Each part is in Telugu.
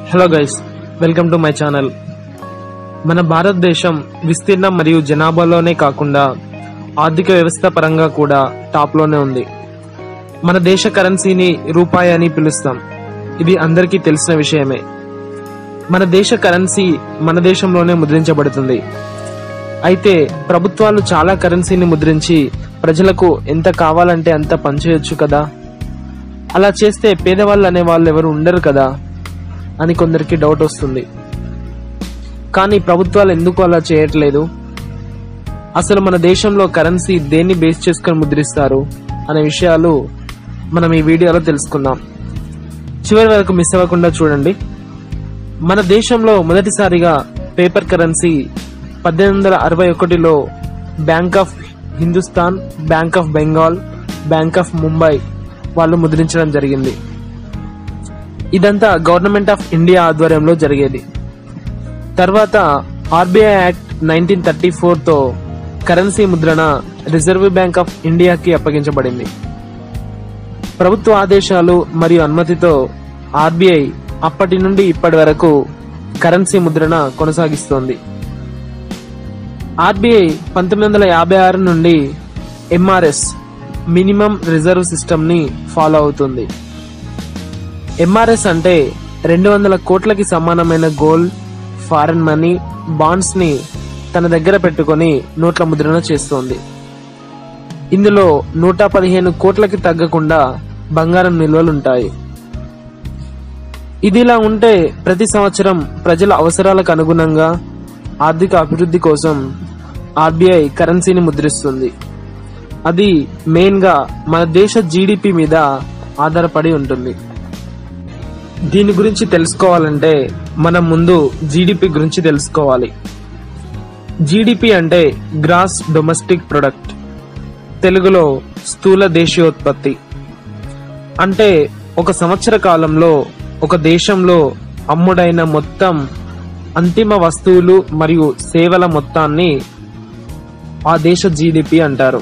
hello guys welcome to my channel మన భారతదేశం విస్తీర్ణం మరియు జనాభాలోనే కాకుండా ఆర్థిక వ్యవస్థ పరంగా కూడా టాప్లోనే ఉంది మన దేశ కరెన్సీని రూపాయి అని పిలుస్తాం ఇది అందరికీ తెలిసిన విషయమే మన దేశ కరెన్సీ మన దేశంలోనే ముద్రించబడుతుంది అయితే ప్రభుత్వాలు చాలా కరెన్సీని ముద్రించి ప్రజలకు ఎంత కావాలంటే అంత పనిచేయొచ్చు కదా అలా చేస్తే పేదవాళ్ళు అనే వాళ్ళు ఎవరు ఉండరు కదా అని కొందరికి డౌట్ వస్తుంది కానీ ప్రభుత్వాలు ఎందుకు అలా చేయట్లేదు అసలు మన దేశంలో కరెన్సీ దేన్ని బేస్ చేసుకొని ముద్రిస్తారు అనే విషయాలు మనం ఈ వీడియోలో తెలుసుకుందాం చివరి వరకు మిస్ అవ్వకుండా చూడండి మన దేశంలో మొదటిసారిగా పేపర్ కరెన్సీ పద్దెనిమిది వందల అరవై ఒకటిలో bank of Hindustan bank of Bengal bank of Mumbai వాళ్ళు ముద్రించడం జరిగింది ఇదంతా గవర్నమెంట్ ఆఫ్ ఇండియా ఆధ్వర్యంలో జరిగేది తర్వాత ఆర్బీఐ యాక్ట్ నైన్టీన్ థర్టీ తో కరెన్సీ ముద్రణ రిజర్వ్ బ్యాంక్ ఆఫ్ ఇండియాకి అప్పగించబడింది ప్రభుత్వ ఆదేశాలు మరియు అనుమతితో ఆర్బీఐ అప్పటి నుండి ఇప్పటి వరకు కరెన్సీ ముద్రణ కొనసాగిస్తోంది ఆర్బీఐ పంతొమ్మిది వందల యాభై ఆరు నుండి ఎంఆర్ఎస్ మినిమం రిజర్వ్ సిస్టమ్ ని ఫాలో అవుతుంది ఎంఆర్ఎస్ అంటే రెండు వందల కోట్లకి సమానమైన గోల్డ్ ఫారెన్ మనీ బాండ్స్ ని తన దగ్గర పెట్టుకొని నోట్ల ముద్రణ చేస్తోంది ఇందులో నూట పదిహేను కోట్లకి తగ్గకుండా బంగారం నిల్వలుంటాయి ఇదిలా ఉంటే ప్రతి సంవత్సరం ప్రజల అవసరాలకు అనుగుణంగా ఆర్థిక అభివృద్ధి కోసం ఆర్బీఐ కరెన్సీని ముద్రిస్తుంది అది మెయిన్ గా మన దేశ జీడిపి మీద ఆధారపడి ఉంటుంది దీని గురించి తెలుసుకోవాలంటే మనం ముందు జీడిపి గురించి తెలుసుకోవాలి జీడిపి అంటే గ్రాస్ డొమెస్టిక్ ప్రొడక్ట్ తెలుగులో స్థూల దేశీయోత్పత్తి అంటే ఒక సంవత్సర కాలంలో ఒక దేశంలో అమ్ముడైన మొత్తం అంతిమ వస్తువులు మరియు సేవల మొత్తాన్ని ఆ దేశ జీడిపి అంటారు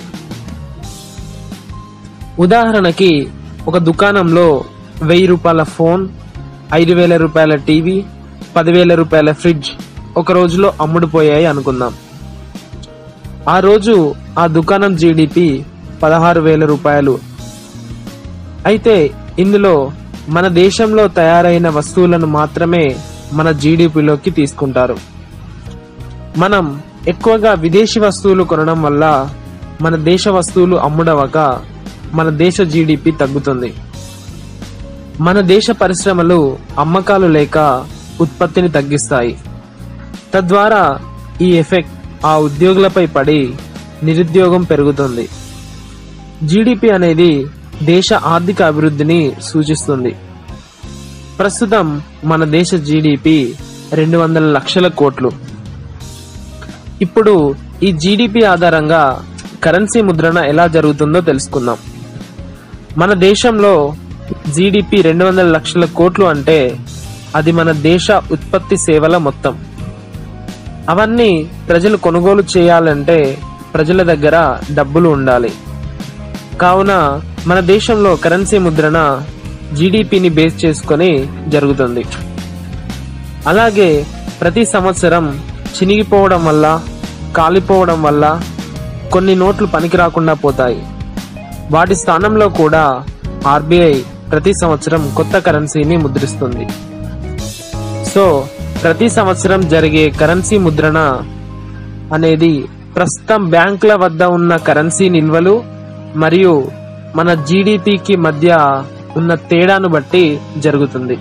ఉదాహరణకి ఒక దుకాణంలో వెయ్యి రూపాయల ఫోన్ ఐదు వేల రూపాయల టీవీ పదివేల రూపాయల ఫ్రిడ్జ్ ఒక రోజులో అమ్ముడుపోయాయి అనుకుందాం ఆ రోజు ఆ దుకాణం జీడిపి పదహారు వేల రూపాయలు అయితే ఇందులో మన దేశంలో తయారైన వస్తువులను మాత్రమే మన జీడిపిలోకి తీసుకుంటారు మనం ఎక్కువగా విదేశీ వస్తువులు కొనడం వల్ల మన దేశ వస్తువులు అమ్ముడవక మన దేశ జీడిపి తగ్గుతుంది మన దేశ పరిశ్రమలు అమ్మకాలు లేక ఉత్పత్తిని తగ్గిస్తాయి తద్వారా ఈ ఎఫెక్ట్ ఆ ఉద్యోగులపై పడి నిరుద్యోగం పెరుగుతుంది జీడిపి అనేది దేశ ఆర్థిక అభివృద్ధిని సూచిస్తుంది ప్రస్తుతం మన దేశ జీడిపి రెండు వందల లక్షల కోట్లు ఇప్పుడు ఈ జీడిపి ఆధారంగా కరెన్సీ ముద్రణ ఎలా జరుగుతుందో తెలుసుకుందాం మన దేశంలో జీడిపి రెండు వందల లక్షల కోట్లు అంటే అది మన దేశ ఉత్పత్తి సేవల మొత్తం అవన్నీ ప్రజలు కొనుగోలు చేయాలంటే ప్రజల దగ్గర డబ్బులు ఉండాలి కావున మన దేశంలో కరెన్సీ ముద్రణ జీడిపిని బేస్ చేసుకొని జరుగుతుంది అలాగే ప్రతి సంవత్సరం చినిగిపోవడం వల్ల కాలిపోవడం వల్ల కొన్ని నోట్లు పనికి రాకుండా పోతాయి వాటి స్థానంలో కూడా ఆర్బీఐ ప్రతి సంవత్సరం కొత్త కరెన్సీని ముద్రిస్తుంది సో ప్రతి సంవత్సరం జరిగే కరెన్సీ ముద్రణ అనేది ప్రస్తుతం బ్యాంకుల వద్ద ఉన్న కరెన్సీ నిల్వలు మరియు మన జీడిపికి మధ్య ఉన్న తేడాను బట్టి జరుగుతుంది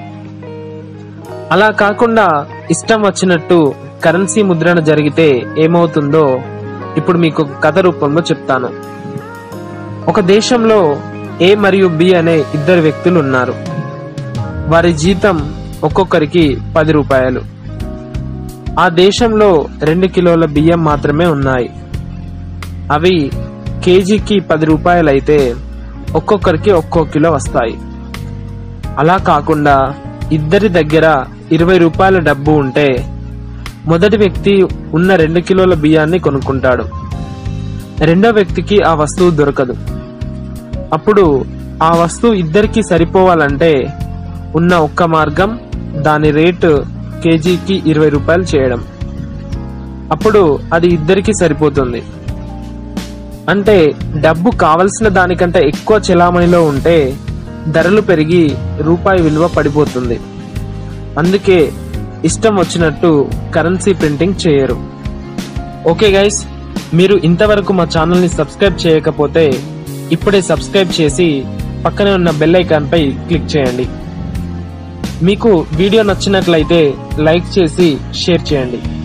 అలా కాకుండా ఇష్టం వచ్చినట్టు కరెన్సీ ముద్రణ జరిగితే ఏమవుతుందో ఇప్పుడు మీకు కథ రూపంలో చెప్తాను ఒక దేశంలో ఏ మరియు బి అనే ఇద్దరు వ్యక్తులు ఉన్నారు వారి జీతం ఒక్కొక్కరికి పది రూపాయలు ఆ దేశంలో రెండు కిలోల బియ్యం మాత్రమే ఉన్నాయి అవి కేజీకి పది రూపాయలైతే ఒక్కొక్కరికి ఒక్కో కిలో వస్తాయి అలా కాకుండా ఇద్దరి దగ్గర ఇరవై రూపాయల డబ్బు ఉంటే మొదటి వ్యక్తి ఉన్న రెండు కిలోల బియ్యాన్ని కొనుక్కుంటాడు రెండో వ్యక్తికి ఆ వస్తువు దొరకదు అప్పుడు ఆ వస్తువు ఇద్దరికి సరిపోవాలంటే ఉన్న ఒక్క మార్గం దాని రేటు కేజీకి ఇరవై రూపాయలు చేయడం అప్పుడు అది ఇద్దరికి సరిపోతుంది అంటే డబ్బు కావలసిన దానికంటే ఎక్కువ చెలామణిలో ఉంటే ధరలు పెరిగి రూపాయి విలువ పడిపోతుంది అందుకే ఇష్టం వచ్చినట్టు కరెన్సీ ప్రింటింగ్ చేయరు ఓకే గైస్ మీరు ఇంతవరకు మా ఛానల్ని సబ్స్క్రైబ్ చేయకపోతే ఇప్పుడే సబ్స్క్రైబ్ చేసి పక్కనే ఉన్న బెల్ ఐకాన్ పై క్లిక్ చేయండి మీకు వీడియో నచ్చినట్లయితే లైక్ చేసి షేర్ చేయండి